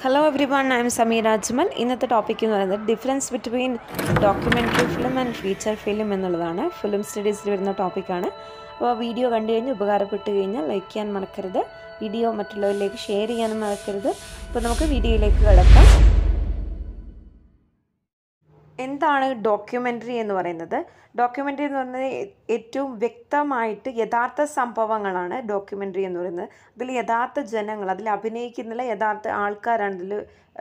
hello everyone I am Sameer Ajmal ഇന്നത്തെ topic എന്ന് പറയുന്നത് difference between documentary film and feature film എന്നുള്ളതാണ് film സ്റ്റഡീസിൽ വരുന്ന ടോപ്പിക്കാണ് അപ്പോൾ വീഡിയോ കണ്ടു കഴിഞ്ഞ് ഉപകാരപ്പെട്ട് കഴിഞ്ഞാൽ ലൈക്ക് ചെയ്യാൻ മറക്കരുത് വീഡിയോ മറ്റുള്ളവരിലേക്ക് ഷെയർ ചെയ്യാനും മറക്കരുത് അപ്പോൾ നമുക്ക് വീഡിയോയിലേക്ക് കിടക്കാം എന്താണ് ഡോക്യുമെൻ്ററി എന്ന് പറയുന്നത് ഡോക്യുമെൻ്ററി എന്ന് പറയുന്നത് ഏ- ഏറ്റവും വ്യക്തമായിട്ട് യഥാർത്ഥ സംഭവങ്ങളാണ് ഡോക്യുമെൻ്ററി എന്ന് പറയുന്നത് അതിൽ യഥാർത്ഥ ജനങ്ങൾ അതിൽ അഭിനയിക്കുന്ന യഥാർത്ഥ ആൾക്കാരാണ് ഇതിൽ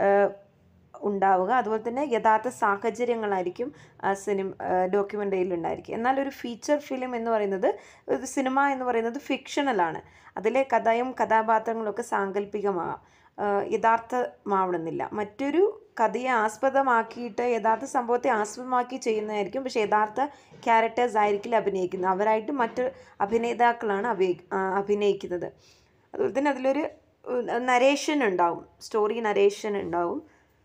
ഉണ്ടാവുക അതുപോലെ തന്നെ യഥാർത്ഥ സാഹചര്യങ്ങളായിരിക്കും സിനിമ ഡോക്യുമെൻ്ററിയിൽ ഉണ്ടായിരിക്കും എന്നാൽ ഒരു ഫീച്ചർ ഫിലിം എന്ന് പറയുന്നത് ഒരു സിനിമ എന്ന് പറയുന്നത് ഫിക്ഷണലാണ് അതിലെ കഥയും കഥാപാത്രങ്ങളും ഒക്കെ സാങ്കല്പികമാകാം ആഹ് യഥാർത്ഥമാവണമെന്നില്ല മറ്റൊരു കഥയെ ആസ്പദമാക്കിയിട്ട് യഥാർത്ഥ സംഭവത്തെ ആസ്പദമാക്കി ചെയ്യുന്നതായിരിക്കും പക്ഷേ യഥാർത്ഥ ക്യാരക്ടേഴ്സ് ആയിരിക്കില്ല അഭിനയിക്കുന്നത് അവരായിട്ട് മറ്റ് അഭിനേതാക്കളാണ് അഭിനയി ആഹ് അഭിനയിക്കുന്നത് അതുപോലെ തന്നെ അതിലൊരു നരേഷൻ ഉണ്ടാവും സ്റ്റോറി നരേഷൻ ഉണ്ടാവും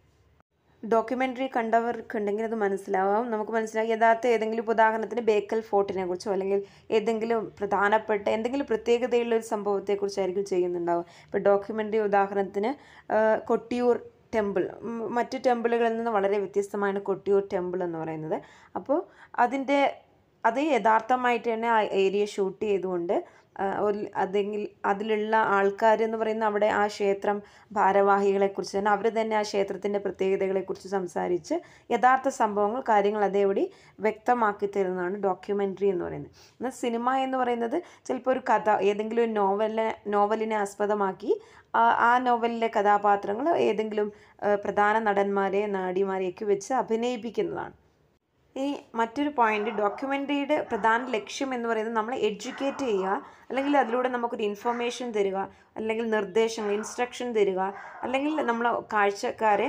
ഡോക്യുമെൻ്ററി കണ്ടവർക്കുണ്ടെങ്കിൽ അത് മനസ്സിലാവാം നമുക്ക് മനസ്സിലാവും യഥാർത്ഥ ഏതെങ്കിലും ഇപ്പോൾ ഉദാഹരണത്തിന് ബേക്കൽ ഫോർട്ടിനെ കുറിച്ചോ അല്ലെങ്കിൽ ഏതെങ്കിലും പ്രധാനപ്പെട്ട എന്തെങ്കിലും പ്രത്യേകതയുള്ള ഒരു സംഭവത്തെക്കുറിച്ചായിരിക്കും ചെയ്യുന്നുണ്ടാവുക ഇപ്പോൾ ഡോക്യുമെൻ്ററി ഉദാഹരണത്തിന് ആ, കൊട്ടിയൂർ ടെമ്പിൾ ഉം, മറ്റ് ടെമ്പിളുകളിൽ നിന്ന് വളരെ വ്യത്യസ്തമാണ് കൊട്ടിയൂർ ടെമ്പിൾ എന്ന് പറയുന്നത് അപ്പോൾ അതിൻ്റെ അത് യഥാർത്ഥമായിട്ട് തന്നെ ആ ഏരിയ ഷൂട്ട് ചെയ്തുകൊണ്ട് ആ, ഒരു- അതെങ്കിൽ അതിലുള്ള ആൾക്കാർ എന്ന് പറയുന്ന അവിടെ ആ ക്ഷേത്രം ഭാരവാഹികളെക്കുറിച്ച് തന്നെ അവർ തന്നെ ആ ക്ഷേത്രത്തിൻ്റെ പ്രത്യേകതകളെക്കുറിച്ച് സംസാരിച്ച് യഥാർത്ഥ സംഭവങ്ങൾ കാര്യങ്ങൾ അതേപടി വ്യക്തമാക്കി തരുന്നതാണ് ഡോക്യുമെൻ്ററി എന്ന് പറയുന്നത് എന്നാൽ സിനിമ എന്ന് പറയുന്നത് ചിലപ്പോൾ ഒരു കഥ ഏതെങ്കിലും ഒരു നോവലിനെ നോവലിനെ ആസ്പദമാക്കി ആ ആ നോവലിലെ കഥാപാത്രങ്ങൾ ഏതെങ്കിലും ആ, പ്രധാന നടന്മാരെ നടിമാരെയൊക്കെ വെച്ച് അഭിനയിപ്പിക്കുന്നതാണ് ഇനി മറ്റൊരു പോയിന്റ് ഡോക്യുമെൻ്ററിയുടെ പ്രധാന ലക്ഷ്യം എന്ന് പറയുന്നത് നമ്മളെ എഡ്യൂക്കേറ്റ് ചെയ്യുക അല്ലെങ്കിൽ അതിലൂടെ നമുക്കൊരു ഇൻഫർമേഷൻ തരിക അല്ലെങ്കിൽ നിർദ്ദേശങ്ങൾ ഇൻസ്ട്രക്ഷൻ തരിക അല്ലെങ്കിൽ നമ്മളെ കാഴ്ചക്കാരെ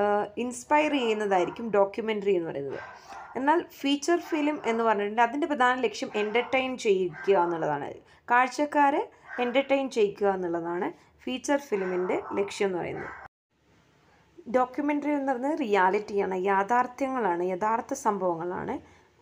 ഇൻസ്പയർ ചെയ്യുന്നതായിരിക്കും ഡോക്യുമെൻ്ററി എന്ന് പറയുന്നത് എന്നാൽ ഫീച്ചർ ഫിലിം എന്ന് പറഞ്ഞിട്ടുണ്ടെങ്കിൽ അതിൻ്റെ പ്രധാന ലക്ഷ്യം എൻ്റർടൈൻ ചെയ്യിക്കുക എന്നുള്ളതാണ് കാഴ്ചക്കാരെ എൻ്റർടൈൻ ചെയ്യിക്കുക എന്നുള്ളതാണ് ഫീച്ചർ ഫിലിമിൻ്റെ ലക്ഷ്യം എന്ന് പറയുന്നത് ഡോക്യുമെൻ്ററി എന്ന് പറയുന്നത് റിയാലിറ്റിയാണ് യാഥാർത്ഥ്യങ്ങളാണ് യഥാർത്ഥ സംഭവങ്ങളാണ്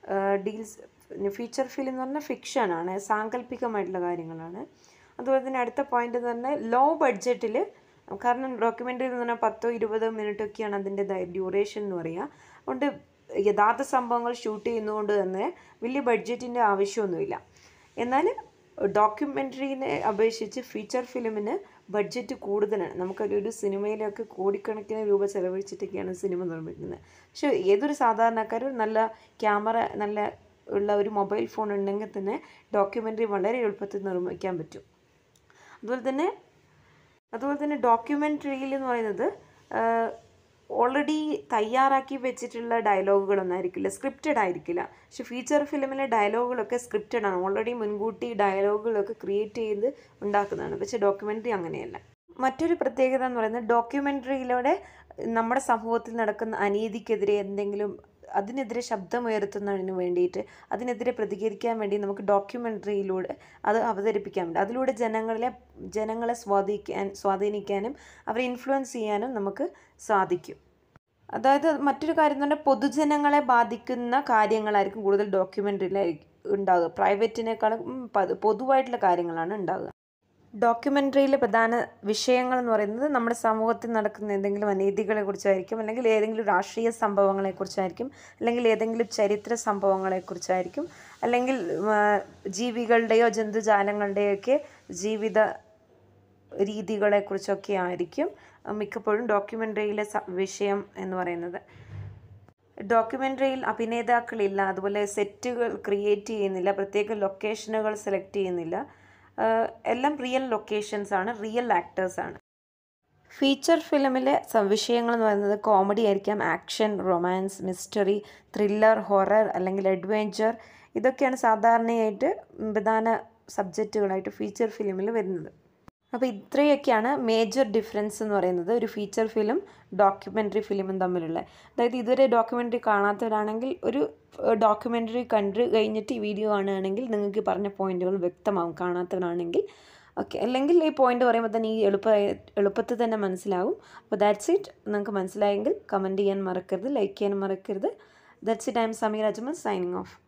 ഡീൽസ് ഫീച്ചർ ഫിലിം എന്ന് പറഞ്ഞാൽ ഫിക്ഷനാണ് സാങ്കല്പികമായിട്ടുള്ള കാര്യങ്ങളാണ് അതുപോലെ തന്നെ അടുത്ത പോയിന്റ് എന്ന് പറഞ്ഞാൽ ലോ ബഡ്ജറ്റിൽ കാരണം ഡോക്യുമെൻ്ററി എന്ന് പറഞ്ഞാൽ പത്തോ ഇരുപതോ മിനിറ്റൊക്കെയാണ് അതിൻ്റെ ഡ്യൂറേഷൻ എന്ന് പറയുക അതുകൊണ്ട് യഥാർത്ഥ സംഭവങ്ങൾ ഷൂട്ട് ചെയ്യുന്നതുകൊണ്ട് തന്നെ വലിയ ബഡ്ജറ്റിൻ്റെ ആവശ്യമൊന്നുമില്ല എന്നാൽ ഡോക്യുമെൻ്ററിനെ അപേക്ഷിച്ച് ഫീച്ചർ ഫിലിമിന് ബഡ്ജറ്റ് കൂടുതലാണ് നമുക്കൊരു ഒരു സിനിമയിലൊക്കെ കോടിക്കണക്കിന് രൂപ ചെലവഴിച്ചിട്ടൊക്കെയാണ് സിനിമ നിർമ്മിക്കുന്നത് പക്ഷേ ഏതൊരു സാധാരണക്കാരും നല്ല ക്യാമറ നല്ല ഉള്ള ഒരു മൊബൈൽ ഫോൺ ഉണ്ടെങ്കിൽ തന്നെ ഡോക്യുമെൻ്ററി വളരെ എളുപ്പത്തിൽ നിർമ്മിക്കാൻ പറ്റും അതുപോലെ തന്നെ അതുപോലെ തന്നെ ഡോക്യുമെൻ്ററിയിൽ എന്ന് പറയുന്നത് ഓൾറെഡി തയ്യാറാക്കി വെച്ചിട്ടുള്ള ഡയലോഗുകളൊന്നും ആയിരിക്കില്ല സ്ക്രിപ്റ്റഡ് ആയിരിക്കില്ല പക്ഷെ ഫീച്ചർ ഫിലിമിലെ ഡയലോഗുകളൊക്കെ സ്ക്രിപ്റ്റഡ് ആണ് ഓൾറെഡി മുൻകൂട്ടി ഡയലോഗുകളൊക്കെ ക്രിയേറ്റ് ചെയ്ത് ഉണ്ടാക്കുന്നതാണ് പക്ഷെ ഡോക്യുമെൻ്ററി അങ്ങനെയല്ല മറ്റൊരു പ്രത്യേകത എന്ന് പറയുന്നത് ഡോക്യുമെൻ്ററിയിലൂടെ നമ്മുടെ സമൂഹത്തിൽ നടക്കുന്ന അനീതിക്കെതിരെ എന്തെങ്കിലും അതിനെതിരെ ശബ്ദമുയർത്തുന്നതിന് വേണ്ടിയിട്ട് അതിനെതിരെ പ്രതികരിക്കാൻ വേണ്ടി നമുക്ക് ഡോക്യുമെൻ്ററിയിലൂടെ അത് അവതരിപ്പിക്കാൻ വേണ്ടി അതിലൂടെ ജനങ്ങളിലെ ജനങ്ങളെ സ്വാധീനിക്കാൻ സ്വാധീനിക്കാനും അവരെ ഇൻഫ്ലുവൻസ് ചെയ്യാനും നമുക്ക് സാധിക്കും അതായത് മറ്റൊരു കാര്യം എന്ന് പറഞ്ഞാൽ പൊതുജനങ്ങളെ ബാധിക്കുന്ന കാര്യങ്ങളായിരിക്കും കൂടുതൽ ഡോക്യുമെൻ്ററിയിലായിരിക്കും ഉണ്ടാകുക പ്രൈവറ്റിനേക്കാളും ഉം, പത്- പൊതുവായിട്ടുള്ള കാര്യങ്ങളാണ് ഉണ്ടാകുക ഡോക്യുമെൻ്ററിയിലെ പ്രധാന വിഷയങ്ങൾ എന്ന് പറയുന്നത് നമ്മുടെ സമൂഹത്തിൽ നടക്കുന്ന എന്തെങ്കിലും അനീതികളെ കുറിച്ചായിരിക്കും അല്ലെങ്കിൽ ഏതെങ്കിലും രാഷ്ട്രീയ സംഭവങ്ങളെ കുറിച്ചായിരിക്കും അല്ലെങ്കിൽ ഏതെങ്കിലും ചരിത്ര സംഭവങ്ങളെ കുറിച്ചായിരിക്കും അല്ലെങ്കിൽ ആ, ജീവികളുടെയോ ജന്തുജാലങ്ങളുടെയോ ഒക്കെ ജീവിത രീതികളെ കുറിച്ചൊക്കെ ആയിരിക്കും മിക്കപ്പോഴും ഡോക്യുമെൻ്ററിയിലെ സ- വിഷയം എന്ന് പറയുന്നത് ഡോക്യുമെൻ്ററിയിൽ അഭിനേതാക്കളില്ല അതുപോലെ സെറ്റുകൾ ക്രിയേറ്റ് ചെയ്യുന്നില്ല പ്രത്യേക ലൊക്കേഷനുകൾ സെലക്ട് ചെയ്യുന്നില്ല ആഹ് എല്ലാം റിയൽ ലൊക്കേഷൻസ് ആണ് റിയൽ ആക്ടേഴ്സ് ആണ് ഫീച്ചർ ഫിലിമിലെ സ- വിഷയങ്ങൾ എന്ന് പറയുന്നത് കോമഡി ആയിരിക്കാം action romance mystery thriller horror അല്ലെങ്കിൽ അഡ്വഞ്ചർ ഇതൊക്കെയാണ് സാധാരണയായിട്ട് പ്രധാന സബ്ജക്റ്റുകളായിട്ട് ഫീച്ചർ ഫിലിമിൽ വരുന്നത് അപ്പോൾ ഇത്രയൊക്കെയാണ് മേജർ ഡിഫറൻസ് എന്ന് പറയുന്നത് ഒരു ഫീച്ചർ ഫിലിം ഡോക്യുമെൻ്ററി ഫിലിമും തമ്മിലുള്ള അതായത് ഇതുവരെ ഡോക്യുമെൻ്ററി കാണാത്തവരാണെങ്കിൽ ഒരു ഡോക്യുമെൻ്ററി കണ്ടു കഴിഞ്ഞിട്ട് ഈ വീഡിയോ കാണുകയാണെങ്കിൽ നിങ്ങൾക്ക് പറഞ്ഞ പോയിന്റുകൾ വ്യക്തമാവും കാണാത്തവരാണെങ്കിൽ ഓക്കെ അല്ലെങ്കിൽ ഈ പോയിന്റ് പറയുമ്പോൾ തന്നെ ഈ എളുപ്പ എളുപ്പത്തിൽ തന്നെ മനസ്സിലാവും അപ്പോൾ ദാറ്റ്സ് ഇറ്റ് നിങ്ങൾക്ക് മനസ്സിലായെങ്കിൽ കമൻറ്റ് ചെയ്യാൻ മറക്കരുത് ലൈക്ക് ചെയ്യാൻ മറക്കരുത് that's it I am Sameer Ajmal signing of